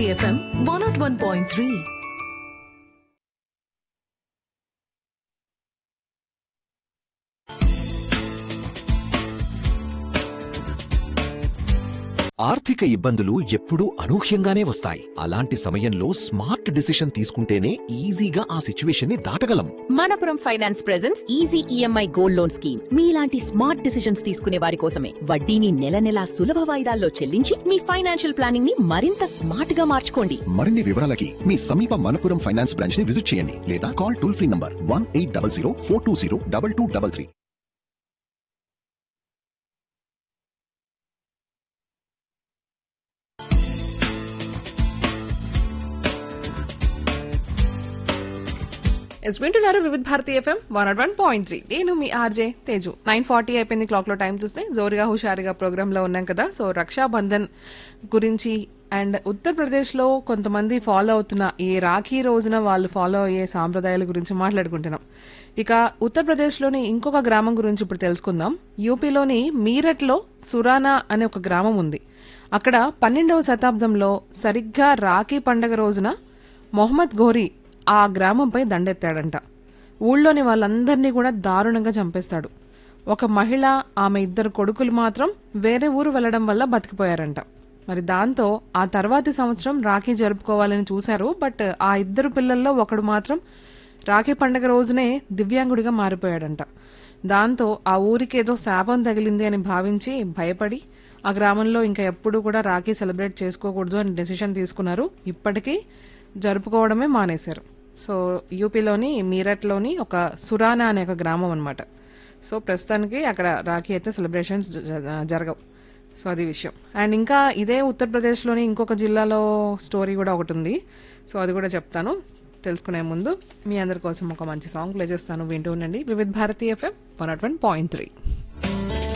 Bharati FM one naught one point three ఆర్థిక ఇబ్బందులు ఎప్పుడూ అనూహ్యంగానే వస్తాయి అలాంటి సమయంలో స్మార్ట్ డిసిషన్ తీసుకుంటేనే ఈజీగా ఆ సిచ్యువేషన్ ని దాటగలం Manappuram finance presence easy EMI gold loan scheme మీలాంటి స్మార్ట్ డిసిషన్స్ తీసుకునే వారి కోసమే వడ్డీని నెల నెలా సులభ వాయిదాల్లో చెల్లించి మీ ఫైనాన్షియల్ ప్లానింగ్ ని మరింత స్మార్ట్ గా మార్చుకోండి మరిన్ని వివరాలకి మీ సమీప మనపురం ఫైనాన్స్ బ్రాంచ్ ని విజిట్ చేయండి లేదా call toll free number one eight double zero four two zero double two double three ఎస్ వింటున్నారు Vividh Bharati FM one naught one point three నేను మీ ఆర్జే తేజు నైన్ ఫార్టీ అయిపోయింది క్లాక్ లో టైం చూస్తే జోరుగా హుషారుగా ప్రోగ్రామ్ లో ఉన్నాం కదా సో రక్షాబంధన్ గురించి అండ్ ఉత్తరప్రదేశ్ లో కొంతమంది ఫాలో అవుతున్న ఈ రాఖీ రోజున వాళ్ళు ఫాలో అయ్యే సాంప్రదాయాల గురించి మాట్లాడుకుంటున్నాం ఇక ఉత్తరప్రదేశ్ లోని ఇంకొక గ్రామం గురించి ఇప్పుడు తెలుసుకుందాం యూపీలోని మీరట్ లో సురానా అనే ఒక గ్రామం ఉంది అక్కడ పన్నెండవ శతాబ్దంలో సరిగ్గా రాఖీ పండగ రోజున మొహమ్మద్ ఘోరీ ఆ గ్రామంపై దండెత్తాడంట ఊళ్ళోని వాళ్ళందరినీ కూడా దారుణంగా చంపేస్తాడు ఒక మహిళ ఆమె ఇద్దరు కొడుకులు మాత్రం వేరే ఊరు వెళ్లడం వల్ల బతికిపోయారంట మరి దాంతో ఆ తర్వాతి సంవత్సరం రాఖీ జరుపుకోవాలని చూశారు బట్ ఆ ఇద్దరు పిల్లల్లో ఒకడు మాత్రం రాఖీ పండగ రోజునే దివ్యాంగుడిగా మారిపోయాడంట దాంతో ఆ ఊరికి ఏదో శాపం తగిలింది అని భావించి భయపడి ఆ గ్రామంలో ఇంకా ఎప్పుడు కూడా రాఖీ సెలబ్రేట్ చేసుకోకూడదు అని డెసిషన్ తీసుకున్నారు ఇప్పటికీ జరుపుకోవడమే మానేశారు సో యూపీలోని మీరట్లోని ఒక సురానా అనే ఒక గ్రామం అనమాట సో ప్రస్తుతానికి అక్కడ రాఖీ అయితే సెలబ్రేషన్స్ జరగవు సో అది విషయం అండ్ ఇంకా ఇదే ఉత్తరప్రదేశ్లోని ఇంకొక జిల్లాలో స్టోరీ కూడా ఒకటి ఉంది సో అది కూడా చెప్తాను తెలుసుకునే ముందు మీ అందరి కోసం ఒక మంచి సాంగ్ ప్లే చేస్తాను వింటూ ఉండండి Vividh Bharati FM one naught one point three